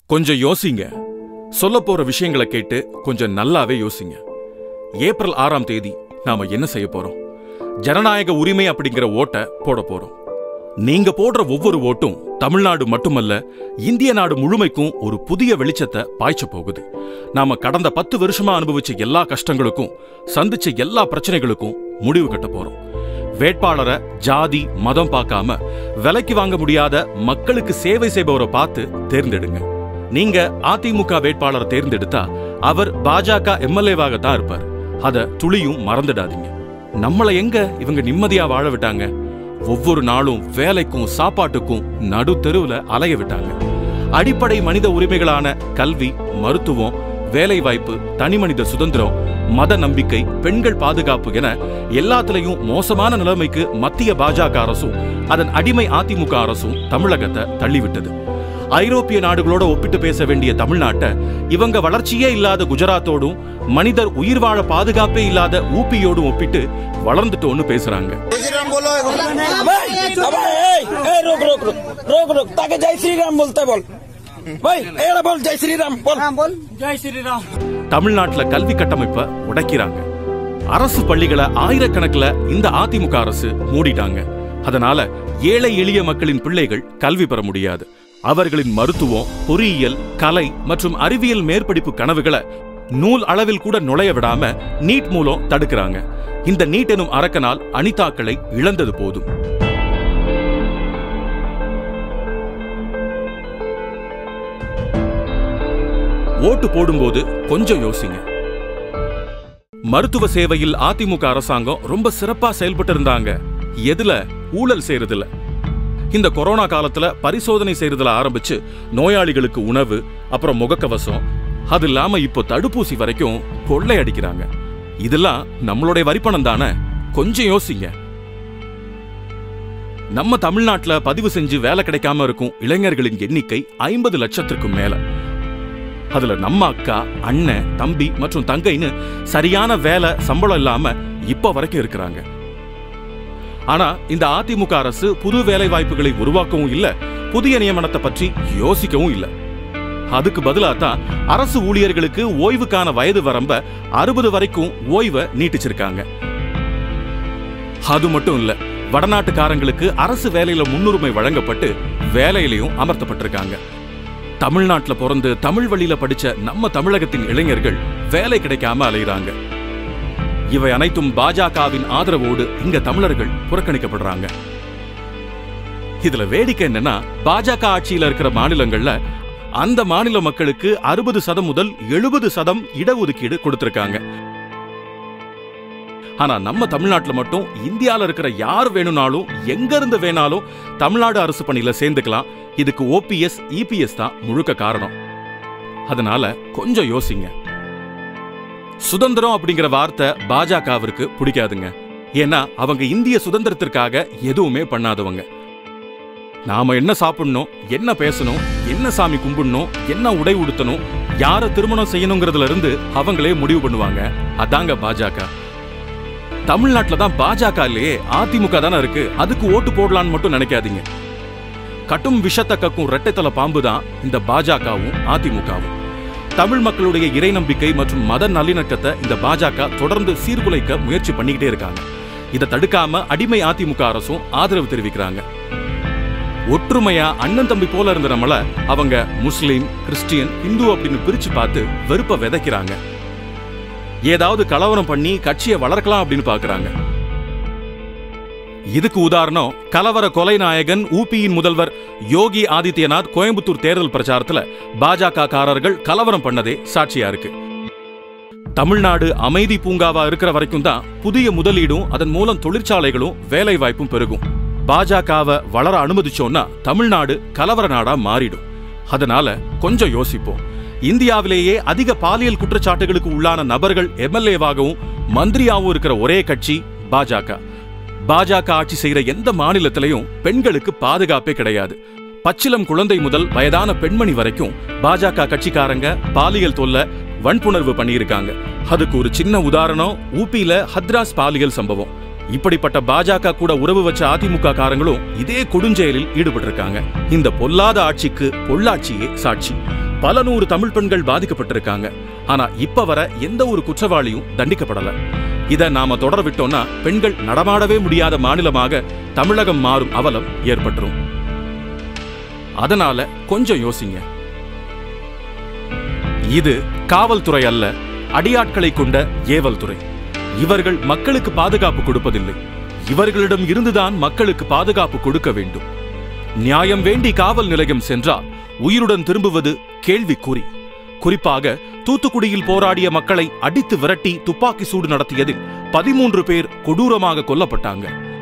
கொஞ்சம் யோசிங்க சொல்ல போற விஷயங்களை கேட்டு கொஞ்சம் நல்லாவே யோசிங்க ஏப்ரல் ஆறாம் தேதி நாம என்ன செய்ய போறோம் ஜனநாயக உரிமை அப்படிங்கிற ஓட்டை போட போறோம் நீங்க போடுற ஒவ்வொரு ஓட்டும் தமிழ்நாடு மட்டுமல்ல இந்திய நாடு முழுமைக்கும் ஒரு புதிய வெளிச்சத்தை பாய்ச்ச போகுது நாம கடந்த பத்து வருஷமா அனுபவிச்ச எல்லா கஷ்டங்களுக்கும் சந்திச்ச எல்லா பிரச்சனைகளுக்கும் முடிவு கட்ட போறோம் வேட்பாளரை ஜாதி மதம் பார்க்காம விலைக்கு வாங்க முடியாத மக்களுக்கு சேவை செய்பவரை பார்த்து தேர்ந்தெடுங்க நீங்க அதிமுக வேட்பாளரை தேர்ந்தெடுத்தா அவர் பாஜக எம்எல்ஏவாக தான் இருப்பார் அத துளியும் மறந்துடாதீங்க நம்மள எங்க இவங்க நிம்மதியா வாழ விட்டாங்க ஒவ்வொரு நாளும் வேலைக்கும் சாப்பாட்டுக்கும் நடு தெருவுல அலைய விட்டாங்க அடிப்படை மனித உரிமைகளான கல்வி மருத்துவம் வேலைவாய்ப்பு தனிமனித சுதந்திரம் மத நம்பிக்கை பெண்கள் பாதுகாப்பு என எல்லாத்துலயும் மோசமான நிலைமைக்கு மத்திய பாஜக அரசும் அதன் அடிமை அதிமுக அரசும் தமிழகத்தை தள்ளிவிட்டது ஐரோப்பிய நாடுகளோட ஒப்பிட்டு பேச வேண்டிய தமிழ்நாட்டை இவங்க வளர்ச்சியே இல்லாத குஜராத்தோடும் மனிதர் உயிர் வாழ பாதுகாப்பே இல்லாத ஊப்பியோடும் ஒப்பிட்டு வளர்ந்துட்டோன்னு பேசுறாங்க श्रीराम बोलो भाई अबे ए ए रुक रुक रुक रुक रुक ताकि जय श्री राम बोलते बोल भाई एड़ा बोल जय श्री राम बोल बोल जय श्री राम தமிழ்நாட்டுல கல்வி கட்டமைப்பை உடைக்கிறாங்க அரசு பள்ளிகளை ஆயிரக்கணக்கில் இந்த அதிமுக அரசு மூடிட்டாங்க அதனால ஏழை எளிய மக்களின் பிள்ளைகள் கல்வி பெற முடியாது அவர்களின் மருத்துவம் பொறியியல் கலை மற்றும் அறிவியல் மேற்படிப்பு கனவுகளை நூல் அளவில் கூட நுழைய விடாம நீட் மூலம் தடுக்கிறாங்க இந்த நீட் எனும் அரக்கனால் அனிதாக்களை இழந்தது போதும் ஓட்டு போடும்போது கொஞ்சம் யோசிங்க மருத்துவ சேவையில் அதிமுக அரசாங்கம் ரொம்ப சிறப்பா செயல்பட்டு இருந்தாங்க எதுல ஊழல் செய்யறதுல இந்த கொரோனா காலத்துல பரிசோதனை செய்யறதுல ஆரம்பிச்சு நோயாளிகளுக்கு உணவு அப்புறம் முகக்கவசம் அது இல்லாம இப்போ தடுப்பூசி வரைக்கும் கொள்ளை அடிக்கிறாங்க இதெல்லாம் நம்மளுடைய வரிப்பணம் தானே கொஞ்சம் யோசிங்க நம்ம தமிழ்நாட்டுல பதிவு செஞ்சு வேலை கிடைக்காம இருக்கும் இளைஞர்களின் எண்ணிக்கை ஐம்பது லட்சத்திற்கும் மேல அதுல நம்ம அக்கா அண்ணன் தம்பி மற்றும் தங்கைன்னு சரியான வேலை சம்பளம் இல்லாம இப்ப வரைக்கும் இருக்கிறாங்க ஆனா இந்த அதிமுக அரசு புது வேலை வாய்ப்புகளை உருவாக்கவும் இல்ல புதிய நியமனத்தை பற்றி யோசிக்கவும் இல்ல அதுக்கு பதிலா தான் அரசு ஊழியர்களுக்கு ஓய்வுக்கான வயது வரம்ப அறுபது வரைக்கும் ஓய்வை நீட்டிச்சிருக்காங்க அது மட்டும் இல்ல வடநாட்டுக்காரங்களுக்கு அரசு வேலையில முன்னுரிமை வழங்கப்பட்டு வேலையிலையும் அமர்த்தப்பட்டிருக்காங்க தமிழ்நாட்டுல பிறந்து தமிழ் வழியில படிச்ச நம்ம தமிழகத்தின் இளைஞர்கள் வேலை கிடைக்காம அலையுறாங்க இவை அனைத்தும் பாஜகவின் ஆதரவோடு இங்க தமிழர்கள் புறக்கணிக்கப்படுறாங்க இதுல வேடிக்கை என்னன்னா பாஜக ஆட்சியில இருக்கிற மாநிலங்கள்ல அந்த மாநில மக்களுக்கு அறுபது சதம் முதல் எழுபது சதம் இடஒதுக்கீடு கொடுத்திருக்காங்க ஆனா நம்ம தமிழ்நாட்டுல மட்டும் இந்தியால இருக்கிற யார் வேணும்னாலும் எங்க இருந்து வேணாலும் தமிழ்நாடு அரசு பணியில சேர்ந்துக்கலாம் இதுக்கு ஓபிஎஸ் இபிஎஸ் தான் முழுக்க காரணம் அதனால கொஞ்சம் யோசிங்க சுதந்திரம் அப்படிங்கிற வார்த்தை பாஜகவிற்கு பிடிக்காதுங்க ஏன்னா அவங்க இந்திய சுதந்திரத்திற்காக எதுவுமே பண்ணாதவங்க நாம என்ன சாப்பிடணும் என்ன பேசணும் என்ன சாமி கும்பிடணும் என்ன உடை உடுத்தணும் யார திருமணம் செய்யணுங்கிறதுல இருந்து அவங்களே முடிவு பண்ணுவாங்க அதாங்க பாஜக தமிழ்நாட்டுல தான் பாஜக இல்லையே அதிமுக தானே இருக்கு அதுக்கு ஓட்டு போடலான்னு மட்டும் நினைக்காதீங்க கட்டும் விஷத்தை கக்கும் ரெட்டைத்தல பாம்பு தான் இந்த பாஜகவும் அதிமுகவும் தமிழ் மக்களுடைய இறை நம்பிக்கை மற்றும் மத நல்லிணக்கத்தை இந்த பாஜக தொடர்ந்து சீர்குலைக்க முயற்சி பண்ணிக்கிட்டே இருக்காங்க இதை தடுக்காம அடிமை அதிமுக அரசும் ஆதரவு தெரிவிக்கிறாங்க ஒற்றுமையா அண்ணன் தம்பி போல இருந்த நம்மள அவங்க முஸ்லீம் கிறிஸ்டியன் இந்து அப்படின்னு பிரிச்சு பார்த்து வெறுப்ப விதைக்கிறாங்க ஏதாவது கலவரம் பண்ணி கட்சியை வளர்க்கலாம் அப்படின்னு பாக்குறாங்க இதுக்கு உதாரணம் கலவர கொலை நாயகன் ஊபியின் முதல்வர் யோகி ஆதித்யநாத் கோயம்புத்தூர் தேர்தல் பிரச்சாரத்துல பாஜக காரர்கள் கலவரம் பண்ணதே சாட்சியா இருக்கு தமிழ்நாடு அமைதி பூங்காவா இருக்கிற வரைக்கும் தான் புதிய முதலீடும் அதன் மூலம் தொழிற்சாலைகளும் வேலை வாய்ப்பும் பெருகும் பாஜகவை வளர அனுமதிச்சோம்னா தமிழ்நாடு கலவர நாடா மாறிடும் அதனால கொஞ்சம் யோசிப்போம் இந்தியாவிலேயே அதிக பாலியல் குற்றச்சாட்டுகளுக்கு உள்ளான நபர்கள் எம்எல்ஏவாகவும் மந்திரியாவும் இருக்கிற ஒரே கட்சி பாஜக பாஜக ஆட்சி செய்யற எந்த மாநிலத்திலையும் பெண்களுக்கு பாதுகாப்பே கிடையாது பச்சிலம் குழந்தை முதல் வயதான பெண்மணி வரைக்கும் பாஜக கட்சிக்காரங்க பாலியல் தொல்லை வன்புணர்வு பண்ணியிருக்காங்க அதுக்கு ஒரு சின்ன உதாரணம் ஊபியில ஹத்ராஸ் பாலியல் சம்பவம் இப்படிப்பட்ட பாஜக கூட உறவு வச்ச அதிமுக காரங்களும் இதே கொடுஞ்செயலில் ஈடுபட்டிருக்காங்க இந்த பொல்லாத ஆட்சிக்கு பொள்ளாச்சியே சாட்சி பல நூறு தமிழ் பெண்கள் பாதிக்கப்பட்டிருக்காங்க ஆனா இப்ப வர எந்த ஒரு குற்றவாளியும் தண்டிக்கப்படல இத நாம தொடர விட்டோம்னா பெண்கள் நடமாடவே முடியாத மாநிலமாக தமிழகம் மாறும் அவலம் ஏற்பட்டுரும் அதனால கொஞ்சம் யோசிங்க இது காவல்துறை அல்ல அடியாட்களை கொண்ட ஏவல் துறை இவர்கள் மக்களுக்கு பாதுகாப்பு கொடுப்பதில்லை இவர்களிடம் இருந்துதான் மக்களுக்கு பாதுகாப்பு கொடுக்க வேண்டும் நியாயம் வேண்டி காவல் நிலையம் சென்றால் உயிருடன் திரும்புவது கேள்விக்குறி குறிப்பாக தூத்துக்குடியில் போராடிய மக்களை அடித்து விரட்டி துப்பாக்கி சூடு நடத்தியதில் பதிமூன்று பேர் கொடூரமாக கொல்லப்பட்டாங்க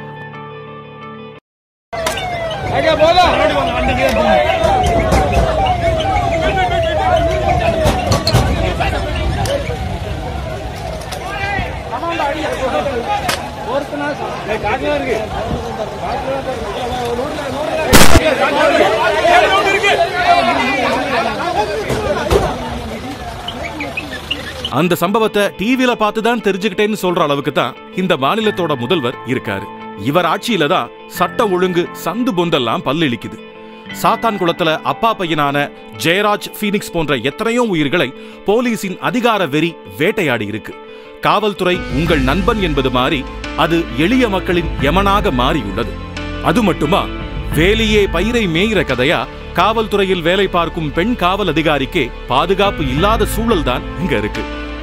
அந்த சம்பவத்தை டிவில பார்த்து தான் தெரிஞ்சுக்கிட்டேன்னு சொல்ற அளவுக்கு தான் இந்த மாநிலத்தோட முதல்வர் இருக்காரு இவர் ஆட்சியில தான் சட்ட ஒழுங்கு சந்து பொந்தெல்லாம் பல்லிழிக்குது சாத்தான் குளத்துல அப்பா பையனான ஜெயராஜ் ஃபீனிக்ஸ் போன்ற எத்தனையோ உயிர்களை போலீசின் அதிகார வெறி வேட்டையாடி இருக்கு காவல்துறை உங்கள் நண்பன் என்பது மாறி அது எளிய மக்களின் யமனாக மாறியுள்ளது அது மட்டுமா வேலையே பயிரை மேய்கிற கதையா காவல்துறையில் வேலை பார்க்கும் பெண் காவல் அதிகாரிக்கே பாதுகாப்பு இல்லாத சூழல் தான் இங்க இருக்கு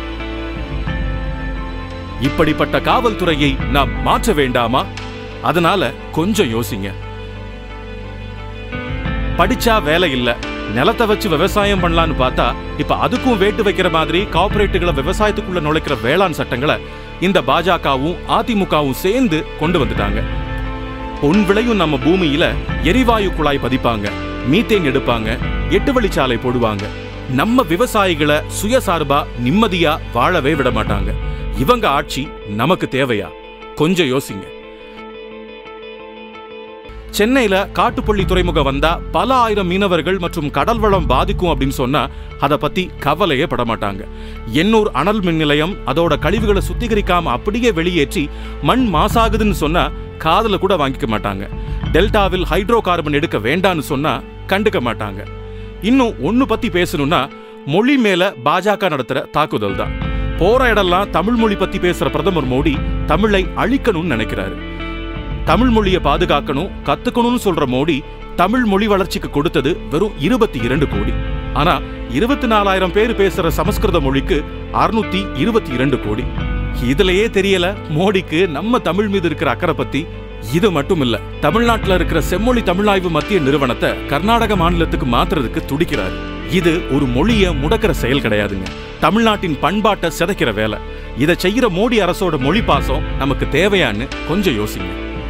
இப்படிப்பட்ட காவல்துறையை நாம் மாற்ற வேண்டாமா அதனால கொஞ்சம் யோசிங்க படிச்சா வேலை இல்ல நிலத்தை வச்சு விவசாயம் பண்ணலான்னு பார்த்தா இப்ப அதுக்கும் வேட்டு வைக்கிற மாதிரி கார்ப்பரேட்டுகளை விவசாயத்துக்குள்ள நுழைக்கிற வேளாண் சட்டங்களை இந்த பாஜகவும் அதிமுகவும் சேர்ந்து கொண்டு வந்துட்டாங்க பொன் விளையும் நம்ம பூமியில எரிவாயு குழாய் பதிப்பாங்க மீத்தேன் எடுப்பாங்க எட்டு வழிச்சாலை போடுவாங்க நம்ம விவசாயிகளை சுயசார்பா நிம்மதியா வாழவே விட மாட்டாங்க இவங்க ஆட்சி நமக்கு தேவையா கொஞ்சம் யோசிங்க சென்னையில காட்டுப்பள்ளி துறைமுகம் வந்தா பல ஆயிரம் மீனவர்கள் மற்றும் கடல் வளம் பாதிக்கும் அப்படின்னு சொன்னா அதை பத்தி கவலையே பட மாட்டாங்க எண்ணூர் அனல் மின் நிலையம் அதோட கழிவுகளை சுத்திகரிக்காம அப்படியே வெளியேற்றி மண் மாசாகுதுன்னு சொன்னா காதுல கூட வாங்கிக்க மாட்டாங்க டெல்டாவில் ஹைட்ரோ கார்பன் எடுக்க வேண்டான்னு சொன்னா கண்டுக்க மாட்டாங்க இன்னும் ஒன்னு பத்தி பேசணும்னா மொழி மேல பாஜக நடத்துற தாக்குதல் தான் போற இடம்லாம் தமிழ் மொழி பத்தி பேசுற பிரதமர் மோடி தமிழை அழிக்கணும்னு நினைக்கிறாரு தமிழ் மொழியை பாதுகாக்கணும் கத்துக்கணும்னு சொல்ற மோடி தமிழ் மொழி வளர்ச்சிக்கு கொடுத்தது வெறும் இருபத்தி இரண்டு கோடி ஆனா இருபத்தி நாலாயிரம் பேர் பேசுற சமஸ்கிருத மொழிக்கு அறுநூத்தி இருபத்தி இரண்டு கோடி இதுலயே தெரியல மோடிக்கு நம்ம தமிழ் மீது இருக்கிற அக்கறை பத்தி இது மட்டும் இல்ல தமிழ்நாட்டுல இருக்கிற செம்மொழி தமிழாய்வு மத்திய நிறுவனத்தை கர்நாடக மாநிலத்துக்கு மாத்துறதுக்கு துடிக்கிறாரு இது ஒரு மொழிய முடக்கிற செயல் கிடையாதுங்க தமிழ்நாட்டின் பண்பாட்டை சிதைக்கிற வேலை இதை செய்யற மோடி அரசோட மொழி பாசம் நமக்கு தேவையான்னு கொஞ்சம் யோசிங்க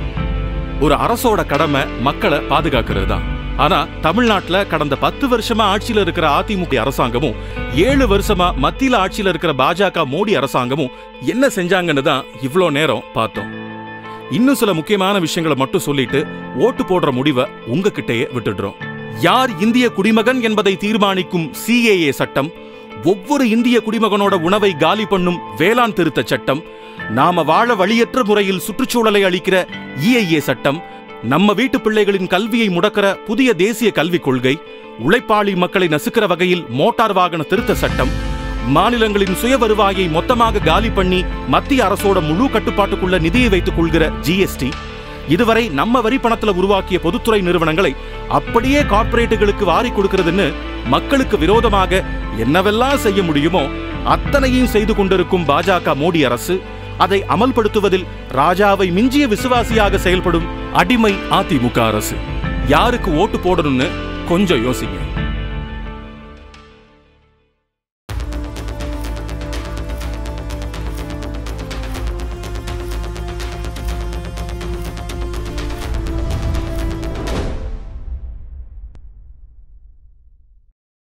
ஒரு அரசோட கடமை மக்களை பாதுகாக்கிறது தான் ஆனா தமிழ்நாட்டுல கடந்த பத்து வருஷமா ஆட்சியில இருக்கிற அதிமுக அரசாங்கமும் ஏழு வருஷமா மத்தியில ஆட்சியில இருக்கிற பாஜக மோடி அரசாங்கமும் என்ன செஞ்சாங்கன்னு தான் இவ்ளோ நேரம் பார்த்தோம் இன்னும் சில முக்கியமான விஷயங்களை மட்டும் சொல்லிட்டு ஓட்டு போடுற முடிவை உங்ககிட்டயே விட்டுடுறோம் யார் இந்திய குடிமகன் என்பதை தீர்மானிக்கும் சிஏஏ சட்டம் ஒவ்வொரு இந்திய குடிமகனோட உணவை காலி பண்ணும் வேளாண் திருத்த சட்டம் நாம வாழ வழியற்ற முறையில் சுற்றுச்சூழலை அளிக்கிற இஐஏ சட்டம் நம்ம வீட்டு பிள்ளைகளின் கல்வியை முடக்கிற புதிய தேசிய கல்விக் கொள்கை உழைப்பாளி மக்களை நசுக்கிற வகையில் மோட்டார் வாகன திருத்த சட்டம் மாநிலங்களின் சுய வருவாயை மொத்தமாக காலி பண்ணி மத்திய அரசோட முழு கட்டுப்பாட்டுக்குள்ள நிதியை வைத்துக் கொள்கிற ஜிஎஸ்டி இதுவரை நம்ம வரி பணத்துல உருவாக்கிய பொதுத்துறை நிறுவனங்களை அப்படியே கார்ப்பரேட்டுகளுக்கு வாரி கொடுக்கிறதுன்னு மக்களுக்கு விரோதமாக என்னவெல்லாம் செய்ய முடியுமோ அத்தனையும் செய்து கொண்டிருக்கும் பாஜக மோடி அரசு அதை அமல்படுத்துவதில் ராஜாவை மிஞ்சிய விசுவாசியாக செயல்படும் அடிமை அதிமுக அரசு யாருக்கு ஓட்டு போடணும்னு கொஞ்சம் யோசிங்க